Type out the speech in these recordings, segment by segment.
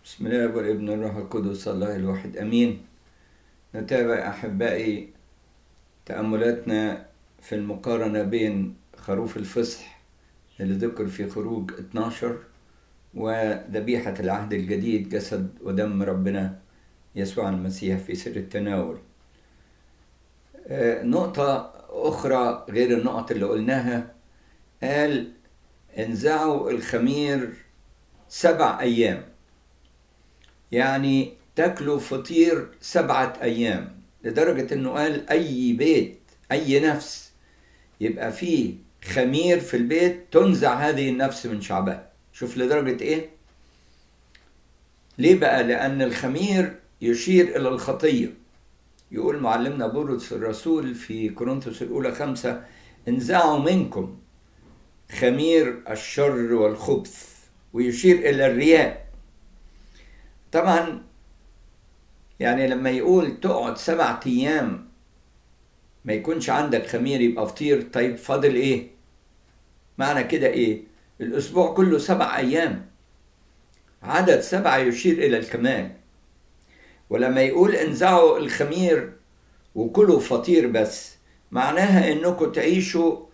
بسم الله والابن الروح القدس الله الواحد امين نتابع احبائي تاملاتنا في المقارنه بين خروف الفصح اللي ذكر في خروج 12 وذبيحه العهد الجديد جسد ودم ربنا يسوع المسيح في سر التناول نقطة أخرى غير النقط اللي قلناها قال انزعوا الخمير سبع أيام يعني تاكلوا فطير سبعة أيام لدرجة إنه قال أي بيت أي نفس يبقى فيه خمير في البيت تنزع هذه النفس من شعبها شوف لدرجة إيه؟ ليه بقى؟ لأن الخمير يشير إلى الخطية يقول معلمنا بولس الرسول في كورنثوس الأولى خمسة انزعوا منكم خمير الشر والخبث ويشير إلى الرياء طبعا يعني لما يقول تقعد سبعة أيام ما يكونش عندك خمير يبقى فطير طيب فاضل إيه؟ معنى كده إيه؟ الأسبوع كله سبع أيام عدد سبعة يشير إلى الكمال ولما يقول انزعوا الخمير وكلوا فطير بس معناها انكم تعيشوا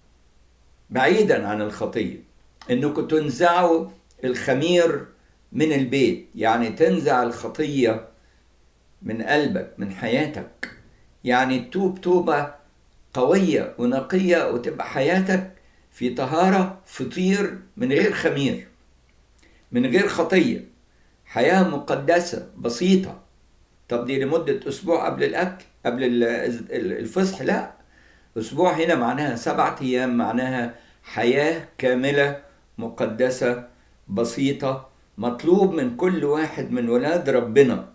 بعيدا عن الخطيه انكم تنزعوا الخمير من البيت يعني تنزع الخطيه من قلبك من حياتك يعني تتوب توبه قويه ونقيه وتبقى حياتك في طهاره فطير من غير خمير من غير خطيه حياه مقدسه بسيطه طب دي لمدة أسبوع قبل الأكل قبل الفصح لا أسبوع هنا معناها سبعة أيام معناها حياة كاملة مقدسة بسيطة مطلوب من كل واحد من ولاد ربنا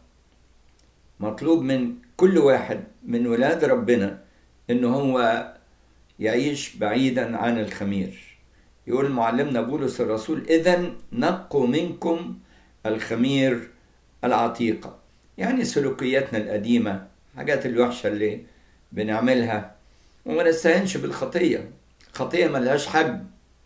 مطلوب من كل واحد من ولاد ربنا إن هو يعيش بعيدا عن الخمير يقول معلمنا بولس الرسول إذا نقوا منكم الخمير العتيقه يعني سلوكياتنا القديمة حاجات الوحشة اللي بنعملها وما نستهينش بالخطية خطية ملهاش حجم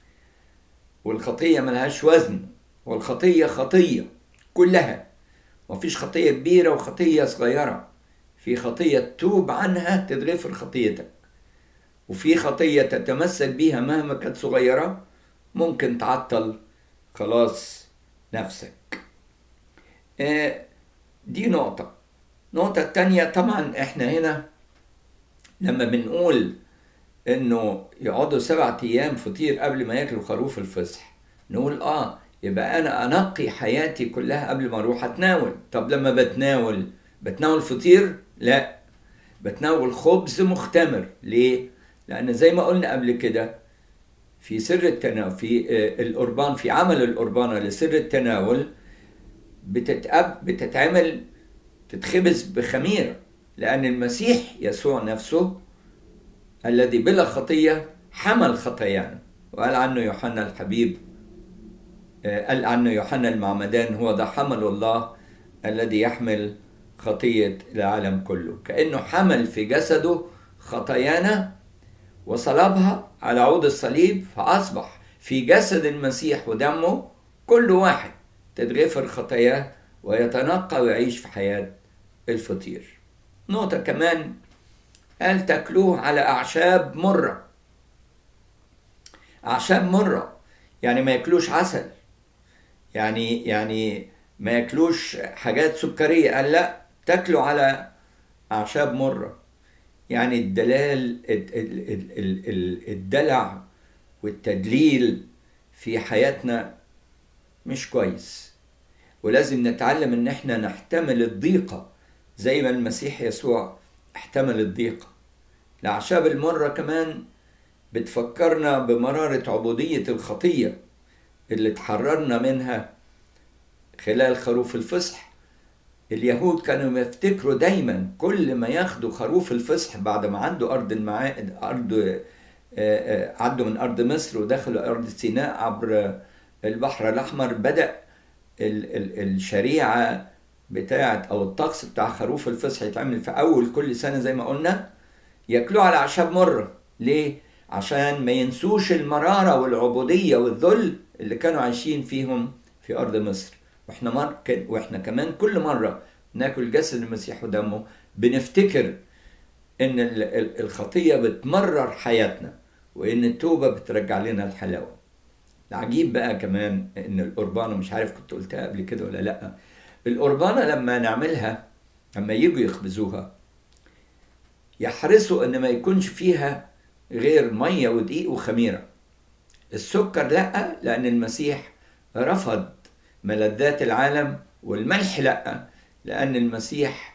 والخطية ملهاش وزن والخطية خطية كلها مفيش خطية كبيرة وخطية صغيرة في خطية تتوب عنها تتغفر خطيتك وفي خطية تتمسك بيها مهما كانت صغيرة ممكن تعطل خلاص نفسك آه دي نقطة النقطة التانية طبعا احنا هنا لما بنقول انه يقعدوا سبعة ايام فطير قبل ما ياكلوا خروف الفصح نقول اه يبقى انا انقي حياتي كلها قبل ما اروح اتناول طب لما بتناول بتناول فطير لا بتناول خبز مختمر ليه لان زي ما قلنا قبل كده في سر التناول في القربان في عمل القربانه لسر التناول بتتأب بتتعمل تتخبز بخميرة لأن المسيح يسوع نفسه الذي بلا خطية حمل خطايانا وقال عنه يوحنا الحبيب قال عنه يوحنا المعمدان هو ده حمل الله الذي يحمل خطية العالم كله كأنه حمل في جسده خطايانا وصلبها على عود الصليب فأصبح في جسد المسيح ودمه كل واحد تتغفر خطاياه ويتنقى ويعيش في حياة الفطير نقطة كمان قال تاكلوه على أعشاب مرة أعشاب مرة يعني ما ياكلوش عسل يعني يعني ما ياكلوش حاجات سكرية قال لا تاكلوا على أعشاب مرة يعني الدلال الدلع والتدليل في حياتنا مش كويس ولازم نتعلم ان احنا نحتمل الضيقة زي ما المسيح يسوع احتمل الضيقة الأعشاب المرة كمان بتفكرنا بمرارة عبودية الخطية اللي تحررنا منها خلال خروف الفصح اليهود كانوا يفتكروا دايما كل ما ياخدوا خروف الفصح بعد ما عدوا أرض المعاد أرض عدوا من أرض مصر ودخلوا أرض سيناء عبر البحر الأحمر بدأ ال ال الشريعة بتاعت أو الطقس بتاع خروف الفصح يتعمل في أول كل سنة زي ما قلنا ياكلوه على أعشاب مرة ليه؟ عشان ما ينسوش المرارة والعبودية والذل اللي كانوا عايشين فيهم في أرض مصر واحنا مر واحنا كمان كل مره ناكل جسد المسيح ودمه بنفتكر ان الخطيه بتمرر حياتنا وان التوبه بترجع لنا الحلاوه العجيب بقى كمان ان القربانه مش عارف كنت قلتها قبل كده ولا لا القربانه لما نعملها لما يجوا يخبزوها يحرصوا ان ما يكونش فيها غير ميه ودقيق وخميره السكر لا لان المسيح رفض ملذات العالم والملح لا لان المسيح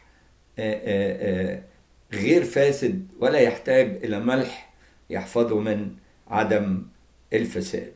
غير فاسد ولا يحتاج الى ملح يحفظه من عدم الفساد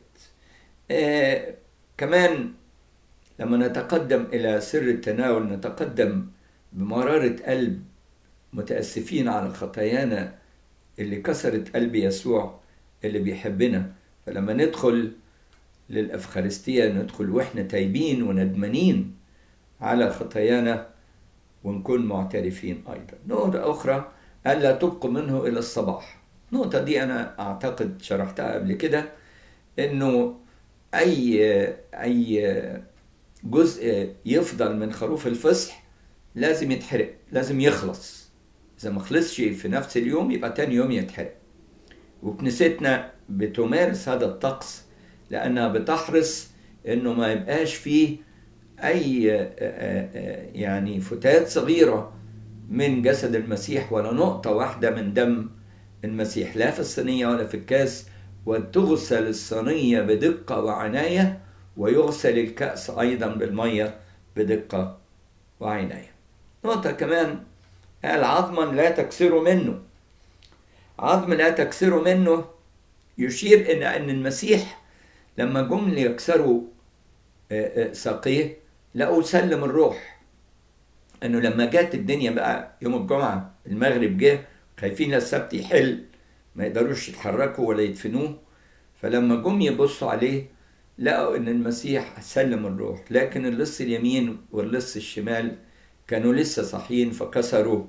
كمان لما نتقدم الى سر التناول نتقدم بمراره قلب متاسفين على خطايانا اللي كسرت قلب يسوع اللي بيحبنا فلما ندخل للأفخارستية ندخل وإحنا تايبين وندمانين على خطايانا ونكون معترفين أيضا نقطة أخرى ألا تبقوا منه إلى الصباح النقطة دي أنا أعتقد شرحتها قبل كده إنه أي أي جزء يفضل من خروف الفصح لازم يتحرق لازم يخلص إذا ما خلصش في نفس اليوم يبقى تاني يوم يتحرق وكنيستنا بتمارس هذا الطقس لأنها بتحرص إنه ما يبقاش فيه أي يعني فتات صغيرة من جسد المسيح ولا نقطة واحدة من دم المسيح لا في الصينية ولا في الكاس وتغسل الصينية بدقة وعناية ويغسل الكأس أيضا بالمية بدقة وعناية نقطة كمان قال عظما لا تكسروا منه عظم لا تكسروا منه يشير إلى أن المسيح لما جم ليكسروا ساقيه لقوا سلم الروح انه لما جت الدنيا بقى يوم الجمعه المغرب جه خايفين السبت يحل ما يقدروش يتحركوا ولا يدفنوه فلما جم يبصوا عليه لقوا ان المسيح سلم الروح لكن اللص اليمين واللص الشمال كانوا لسه صاحيين فكسروا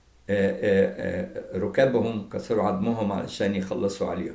ركابهم كسروا عظمهم علشان يخلصوا عليهم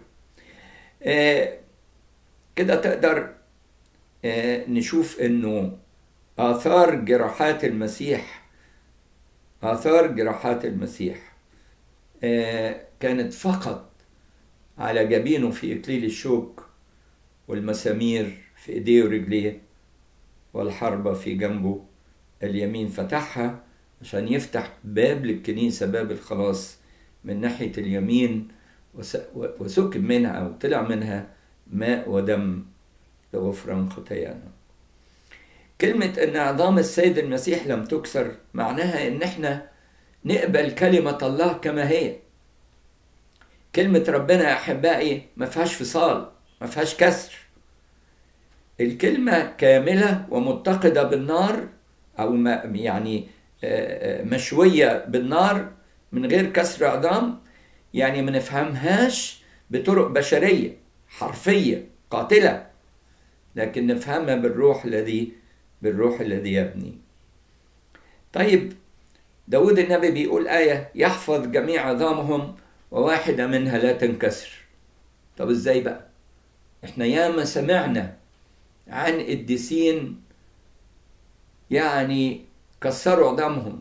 كده تقدر نشوف انه آثار جراحات المسيح آثار جراحات المسيح كانت فقط على جبينه في إكليل الشوك والمسامير في إيديه ورجليه والحربة في جنبه اليمين فتحها عشان يفتح باب للكنيسة باب الخلاص من ناحية اليمين وسكب منها أو طلع منها ماء ودم لغفران خطايانا كلمة إن عظام السيد المسيح لم تكسر معناها إن إحنا نقبل كلمة الله كما هي. كلمة ربنا يا أحبائي ما فيهاش فصال، ما فيهاش كسر. الكلمة كاملة ومتقدة بالنار أو يعني مشوية بالنار من غير كسر عظام يعني ما نفهمهاش بطرق بشرية حرفية قاتلة لكن نفهمها بالروح الذي بالروح الذي يبني طيب داود النبي بيقول آية يحفظ جميع عظامهم وواحدة منها لا تنكسر طب ازاي بقى احنا ياما سمعنا عن قديسين يعني كسروا عظامهم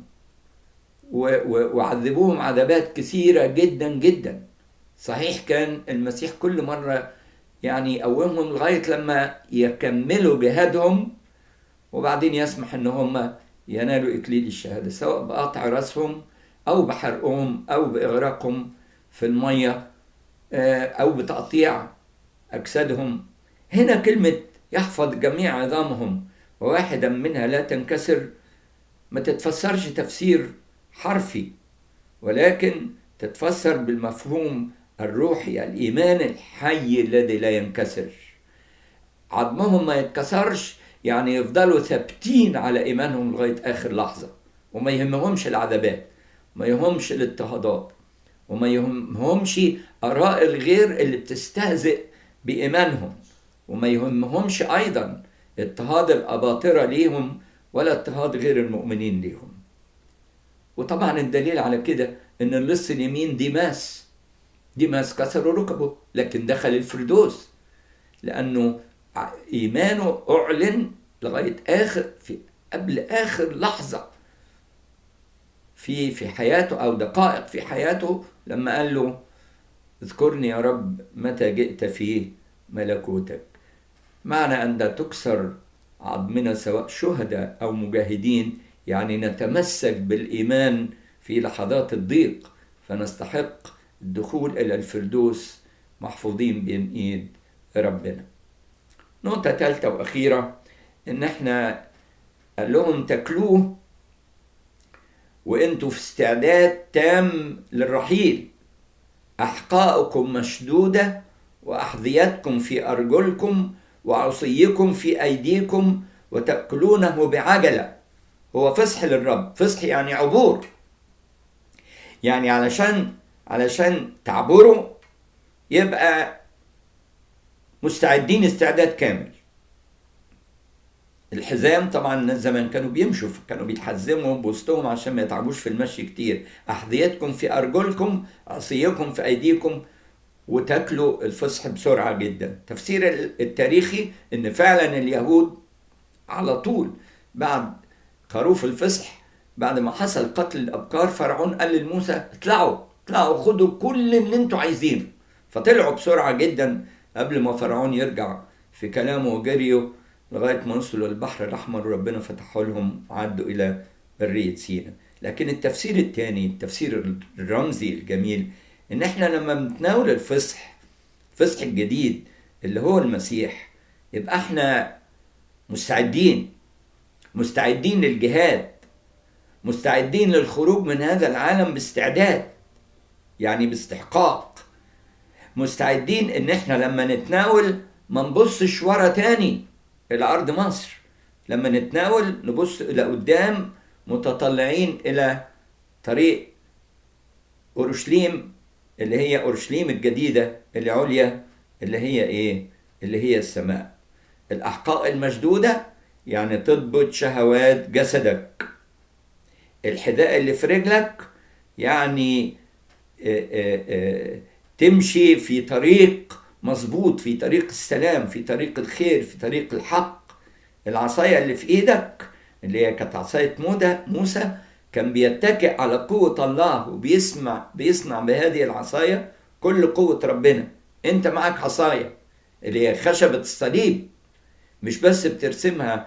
وعذبوهم عذابات كثيرة جدا جدا صحيح كان المسيح كل مرة يعني يقومهم لغاية لما يكملوا جهادهم وبعدين يسمح ان هم ينالوا اكليل الشهاده سواء بقطع راسهم او بحرقهم او باغراقهم في الميه او بتقطيع اجسادهم هنا كلمه يحفظ جميع عظامهم وواحدا منها لا تنكسر ما تتفسرش تفسير حرفي ولكن تتفسر بالمفهوم الروحي الايمان الحي الذي لا ينكسر عظمهم ما يتكسرش يعني يفضلوا ثابتين على ايمانهم لغايه اخر لحظه وما يهمهمش العذابات ما يهمش الاضطهادات وما يهمهمش اراء الغير اللي بتستهزئ بايمانهم وما يهمهمش ايضا اضطهاد الاباطره ليهم ولا اضطهاد غير المؤمنين ليهم وطبعا الدليل على كده ان اللص اليمين ديماس ديماس كسروا ركبه لكن دخل الفردوس لانه ايمانه اعلن لغاية آخر في قبل آخر لحظة في في حياته أو دقائق في حياته لما قال له اذكرني يا رب متى جئت في ملكوتك معنى أن لا تكسر عظمنا سواء شهداء أو مجاهدين يعني نتمسك بالإيمان في لحظات الضيق فنستحق الدخول إلى الفردوس محفوظين بين إيد ربنا نقطة ثالثة وأخيرة إن إحنا قال لهم تاكلوه وانتوا في استعداد تام للرحيل احقاؤكم مشدوده واحذيتكم في ارجلكم وعصيكم في ايديكم وتاكلونه بعجله هو فصح للرب فصح يعني عبور يعني علشان علشان تعبروا يبقى مستعدين استعداد كامل الحزام طبعا زمان كانوا بيمشوا كانوا بيتحزموا بوسطهم عشان ما يتعبوش في المشي كتير احذيتكم في ارجلكم عصيكم في ايديكم وتاكلوا الفصح بسرعه جدا تفسير التاريخي ان فعلا اليهود على طول بعد خروف الفصح بعد ما حصل قتل الابكار فرعون قال لموسى اطلعوا اطلعوا خدوا كل اللي انتوا عايزينه فطلعوا بسرعه جدا قبل ما فرعون يرجع في كلامه وجريه لغايه ما وصلوا للبحر الاحمر وربنا فتحوا لهم وعدوا الى بريه سينا لكن التفسير الثاني التفسير الرمزي الجميل ان احنا لما بنتناول الفصح الفصح الجديد اللي هو المسيح يبقى احنا مستعدين مستعدين للجهاد مستعدين للخروج من هذا العالم باستعداد يعني باستحقاق مستعدين ان احنا لما نتناول ما نبصش ورا تاني الى ارض مصر لما نتناول نبص الى قدام متطلعين الى طريق اورشليم اللي هي اورشليم الجديده اللي عليا اللي هي ايه اللي هي السماء الاحقاء المشدوده يعني تضبط شهوات جسدك الحذاء اللي في رجلك يعني آآ آآ تمشي في طريق مظبوط في طريق السلام في طريق الخير في طريق الحق العصاية اللي في ايدك اللي هي كانت عصاية موسى كان بيتكئ على قوة الله وبيسمع بيصنع بهذه العصاية كل قوة ربنا انت معك عصاية اللي هي خشبة الصليب مش بس بترسمها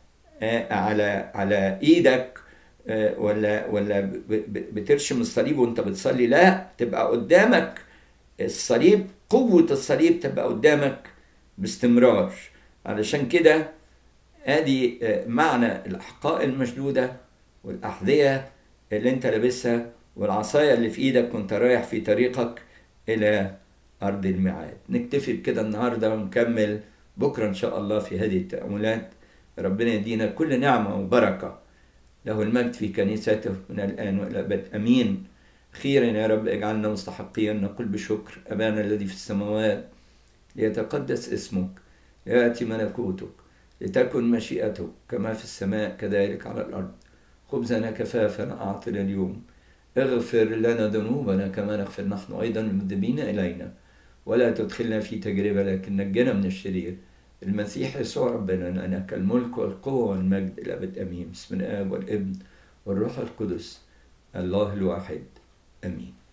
على على ايدك ولا ولا بترشم الصليب وانت بتصلي لا تبقى قدامك الصليب قوة الصليب تبقى قدامك باستمرار علشان كده ادي معنى الاحقاء المشدودة والاحذية اللي انت لابسها والعصاية اللي في ايدك وانت رايح في طريقك الى ارض الميعاد نكتفي بكده النهاردة ونكمل بكرة ان شاء الله في هذه التأملات ربنا يدينا كل نعمة وبركة له المجد في كنيسته من الآن وإلى الأبد أمين أخيرا يا رب اجعلنا مستحقين نقول بشكر أبانا الذي في السماوات ليتقدس اسمك ليأتي ملكوتك لتكن مشيئتك كما في السماء كذلك على الأرض خبزنا كفافنا أعطنا اليوم اغفر لنا ذنوبنا كما نغفر نحن أيضا المذنبين إلينا ولا تدخلنا في تجربة لكن نجنا من الشرير المسيح يسوع ربنا لك الملك والقوة والمجد الأبد أمين بسم الآب والابن والروح القدس الله الواحد امين